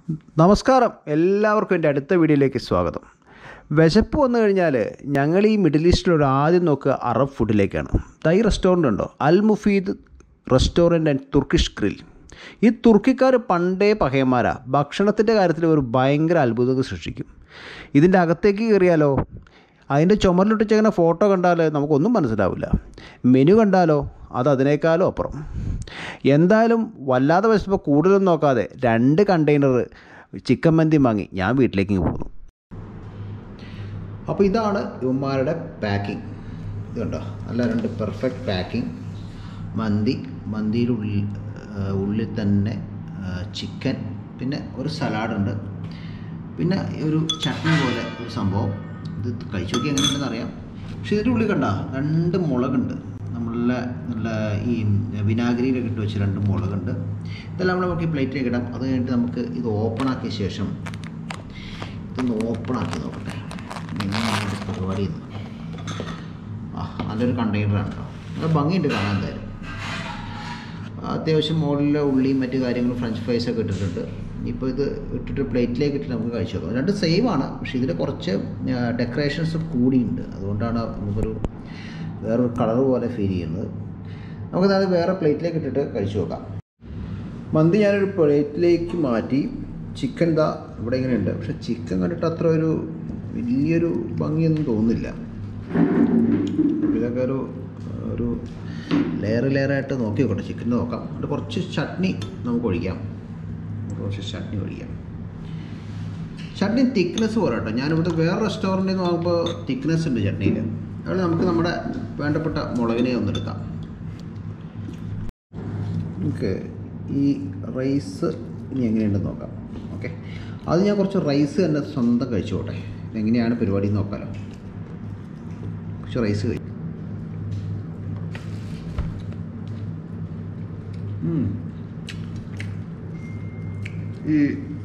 നമസ്കാരം എല്ലാവർക്കും എൻ്റെ അടുത്ത വീഡിയോയിലേക്ക് സ്വാഗതം വിശപ്പ് വന്നു കഴിഞ്ഞാൽ ഞങ്ങൾ ഈ മിഡിൽ ഈസ്റ്റിലൊരു ആദ്യം നോക്കുക അറബ് ഫുഡിലേക്കാണ് തൈ റെസ്റ്റോറൻ്റ് ഉണ്ടോ Al Mufeed restaurant and Turkish grill ഈ തുർക്കിക്കാർ പണ്ടേ പകയന്മാരാ ഭക്ഷണത്തിൻ്റെ കാര്യത്തിൽ ഒരു ഭയങ്കര അത്ഭുതങ്ങൾ സൃഷ്ടിക്കും ഇതിൻ്റെ അകത്തേക്ക് കയറിയാലോ അതിൻ്റെ ചുമരിലൊട്ടിച്ചങ്ങനെ ഫോട്ടോ കണ്ടാൽ നമുക്കൊന്നും മനസ്സിലാവില്ല മെനു കണ്ടാലോ അത് അതിനേക്കാളും അപ്പുറം എന്തായാലും വല്ലാതെ വിശപ്പോൾ കൂടുതലൊന്നും നോക്കാതെ രണ്ട് കണ്ടെയ്നർ ചിക്കൻ മന്തി വാങ്ങി ഞാൻ വീട്ടിലേക്ക് പോകുന്നു അപ്പോൾ ഇതാണ് ഇവന്മാരുടെ പാക്കിംഗ് ഇത് കണ്ടോ നല്ല രണ്ട് പെർഫെക്റ്റ് പാക്കിംഗ് മന്തി മന്തിയുടെ ഉള്ളിൽ ആ, ഉള്ളിൽ തന്നെ ചിക്കൻ പിന്നെ ഒരു സലാഡുണ്ട് പിന്നെ ഒരു ചട്നി പോലെ ഒരു സംഭവം ഇത് കഴിച്ചു നോക്കി എങ്ങനെയുണ്ടെന്ന് അറിയാം പക്ഷേ ഇതിൻ്റെ ഉള്ളിൽ കണ്ട രണ്ട് മുളകുണ്ട് നമ്മളെ നല്ല ഈ വിനാഗിരിയിലൊക്കെ ഇട്ട് വെച്ച് രണ്ട് മുളകുണ്ട് ഇതെല്ലാം നമ്മൾ നമുക്ക് ഈ പ്ലേറ്റിലേക്ക് ഇടാം അത് കഴിഞ്ഞിട്ട് നമുക്ക് ഇത് ഓപ്പൺ ആക്കിയ ശേഷം ഇതൊന്ന് ഓപ്പൺ ആക്കി നോക്കട്ടെ എങ്ങനെയാണ് ഇതിൻ്റെ പരിപാടി എന്ന് ആ നല്ലൊരു കണ്ടെയ്നറാണ് കേട്ടോ നല്ല ഭംഗിയുണ്ട് കാണാൻ എന്തായാലും അത്യാവശ്യം മുകളിലെ ഉള്ളിയും മറ്റു കാര്യങ്ങളും ഫ്രഞ്ച് ഫ്രൈസ് ഒക്കെ ഇട്ടിട്ടുണ്ട് ഇപ്പോൾ ഇത് ഇട്ടിട്ട് പ്ലേറ്റിലേക്ക് ഇട്ടിട്ട് നമുക്ക് കഴിച്ചു നോക്കാം രണ്ട് സെയിം ആണ് പക്ഷേ ഇതിൽ കുറച്ച് ഡെക്കറേഷൻസ് കൂടിയുണ്ട് അതുകൊണ്ടാണ് നമുക്കൊരു വേറൊരു കളർ പോലെ ഫീൽ ചെയ്യുന്നത് നമുക്കത് വേറെ പ്ലേറ്റിലേക്ക് ഇട്ടിട്ട് കഴിച്ചു നോക്കാം മന്തി ഞാനൊരു പ്ലേറ്റിലേക്ക് മാറ്റി ചിക്കൻ ദാ ഇവിടെ ഇങ്ങനെയുണ്ട് പക്ഷെ ചിക്കൻ കണ്ടിട്ട് അത്ര ഒരു വലിയൊരു ഭംഗിയൊന്നും തോന്നുന്നില്ല ഇതൊക്കെ ഒരു ഒരു ലെയർ ലെയറായിട്ട് നോക്കി നോക്കട്ടെ ചിക്കൻ നോക്കാം എന്നിട്ട് കുറച്ച് ചട്നി നമുക്ക് ഒഴിക്കാം കുറച്ച് ചട്നി ഒഴിക്കാം ചട്നി തിക്നെസ് പോലെ കേട്ടോ ഞാനിവിടെ വേറെ റെസ്റ്റോറൻറ്റിൽ നിന്ന് നോക്കുമ്പോൾ തിക്നെസ് ഉണ്ട് ചട്നിയിൽ അതുകൊണ്ട് നമുക്ക് നമ്മുടെ വേണ്ടപ്പെട്ട മുളകിനെ ഒന്നെടുക്കാം നമുക്ക് ഈ റൈസ് ഇനി എങ്ങനെയുണ്ടെന്ന് നോക്കാം ഓക്കെ അത് ഞാൻ കുറച്ച് റൈസ് തന്നെ സ്വന്തം കഴിച്ചോട്ടെ എങ്ങനെയാണ് പരിപാടി എന്ന് നോക്കാമല്ലോ കുറച്ച് റൈസ് കഴിക്കും ഉം. ഈ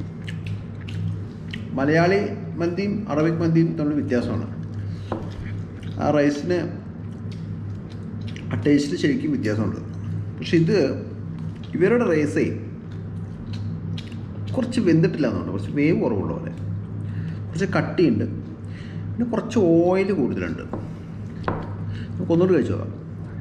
മലയാളി മന്തിയും അറബിക് മന്തിയും തമ്മിൽ വ്യത്യാസമാണ് ആ റൈസിന് ആ ടേസ്റ്റ് ശരിക്കും വ്യത്യാസമുണ്ട് പക്ഷെ ഇത് ഇവരുടെ റൈസേ കുറച്ച് വെന്തിട്ടില്ല എന്നുണ്ട് കുറച്ച് വേവ് കുറവുള്ള പോലെ കുറച്ച് കട്ടിയുണ്ട് പിന്നെ കുറച്ച് ഓയിൽ കൂടുതലുണ്ട് നമുക്ക് ഒന്നുകൂടി കഴിച്ചു നോക്കാം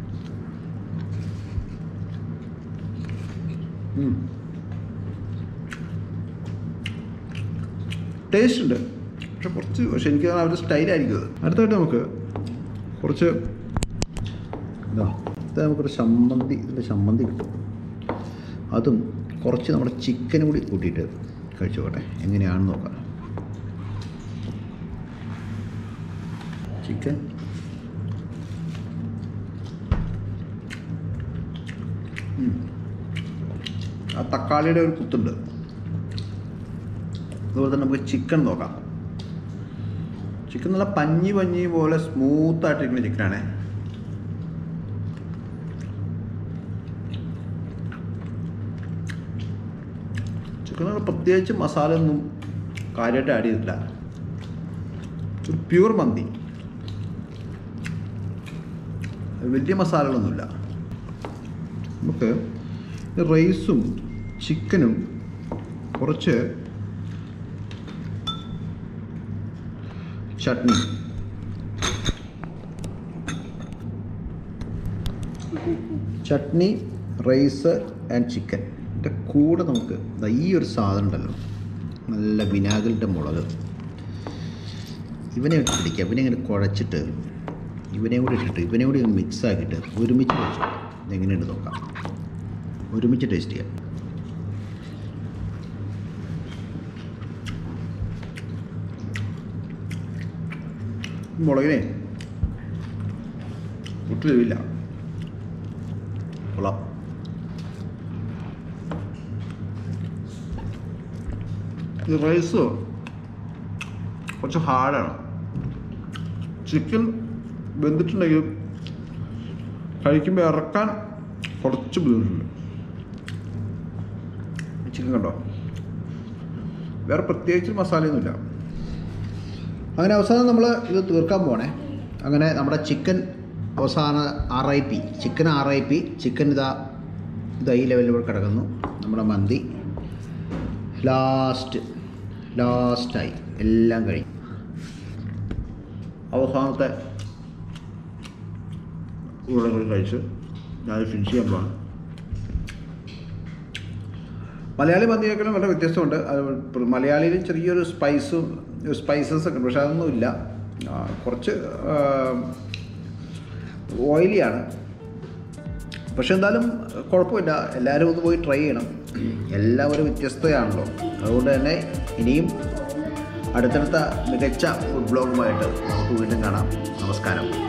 ടേസ്റ്റ് ഉണ്ട് പക്ഷെ കുറച്ച് പക്ഷെ എനിക്ക് അവരുടെ സ്റ്റൈലായിരിക്കും അത് അടുത്തായിട്ട് നമുക്ക് കുറച്ച് ഇതാ ഇത് നമുക്കൊരു ചമ്മന്തി ഇതിൻ്റെ ചമ്മന്തി കിട്ടും അതും കുറച്ച് നമ്മുടെ ചിക്കനും കൂടി കൂട്ടിയിട്ട് കഴിച്ചു നോക്കട്ടെ എങ്ങനെയാണെന്ന് നോക്കാം ചിക്കൻ ഉം. ആ തക്കാളിയുടെ ഒരു കുത്തുണ്ട് അതുപോലെ തന്നെ നമുക്ക് ചിക്കൻ നോക്കാം ചിക്കൻ നല്ല പഞ്ഞി പഞ്ഞി പോലെ സ്മൂത്ത് ആയിട്ടിരിക്കുന്ന ചിക്കനാണേ ചിക്കനിൽ പ്രത്യേകിച്ച് മസാല ഒന്നും കാര്യമായിട്ട് ആഡ് ചെയ്തിട്ടില്ല ഒരു പ്യൂർ മന്തി വലിയ മസാലകളൊന്നുമില്ല നമുക്ക് ഈ റൈസും ചിക്കനും കുറച്ച് chutney chutney rice and chicken ഇതിൻ്റെ കൂടെ നമുക്ക് ദാ ഈ ഒരു സാധനം ഉണ്ടല്ലോ നല്ല വിനാഗിലിൻ്റെ മുളക് ഇവനെ ഇട്ട് പിടിക്കുക ഇവനെ ഇങ്ങനെ കുഴച്ചിട്ട് ഇവനെ കൂടി ഇട്ടിട്ട് ഇവനെ കൂടി മിക്സ് ആക്കിയിട്ട് ഒരുമിച്ച് വെച്ചു എങ്ങനെയുണ്ട് നോക്കാം ഒരുമിച്ച് ടേസ്റ്റ് ചെയ്യാം മുളകിനെ ഒട്ടും എരിവില്ല കൊള്ളാം ഈ റൈസ് കുറച്ച് ഹാർഡാണ് ചിക്കൻ വെന്തിട്ടുണ്ടെങ്കിലും കഴിക്കുമ്പോൾ ഇറക്കാൻ കുറച്ച് ബുദ്ധിമുട്ടുണ്ട് ചിക്കൻ കണ്ടോ വേറെ പ്രത്യേകിച്ച് മസാലയൊന്നുമില്ല അങ്ങനെ അവസാനം നമ്മൾ ഇത് തീർക്കാൻ പോണേ അങ്ങനെ നമ്മുടെ ചിക്കൻ അവസാന R I P chicken R I P chicken ഇതാ ഇത് ഈ ലെവലിൽ കിടക്കുന്നു നമ്മുടെ മന്തി ലാസ്റ്റ് ലാസ്റ്റായി എല്ലാം കഴിഞ്ഞു അവസാനത്തെ ഉരുളകൾ കഴിച്ച് ഞാൻ ഫിനിഷ് ചെയ്യാൻ പോവാണ് മലയാളി മന്തിയേക്കാളും വളരെ വ്യത്യസ്തമുണ്ട് അത് മലയാളിയിൽ ചെറിയൊരു സ്പൈസും സ്പൈസസ് ഒക്കെ ഉണ്ട് പക്ഷെ അതൊന്നുമില്ല ആ, കുറച്ച് ഓയിലിയാണ് പക്ഷെ എന്തായാലും കുഴപ്പമില്ല എല്ലാവരും ഒന്ന് പോയി ട്രൈ ചെയ്യണം എല്ലാവരും വ്യത്യസ്തയാണല്ലോ അതുകൊണ്ട് തന്നെ ഇനിയും അടുത്തടുത്ത മികച്ച ഫുഡ് ബ്ലോഗുമായിട്ട് നമുക്ക് വീണ്ടും കാണാം നമസ്കാരം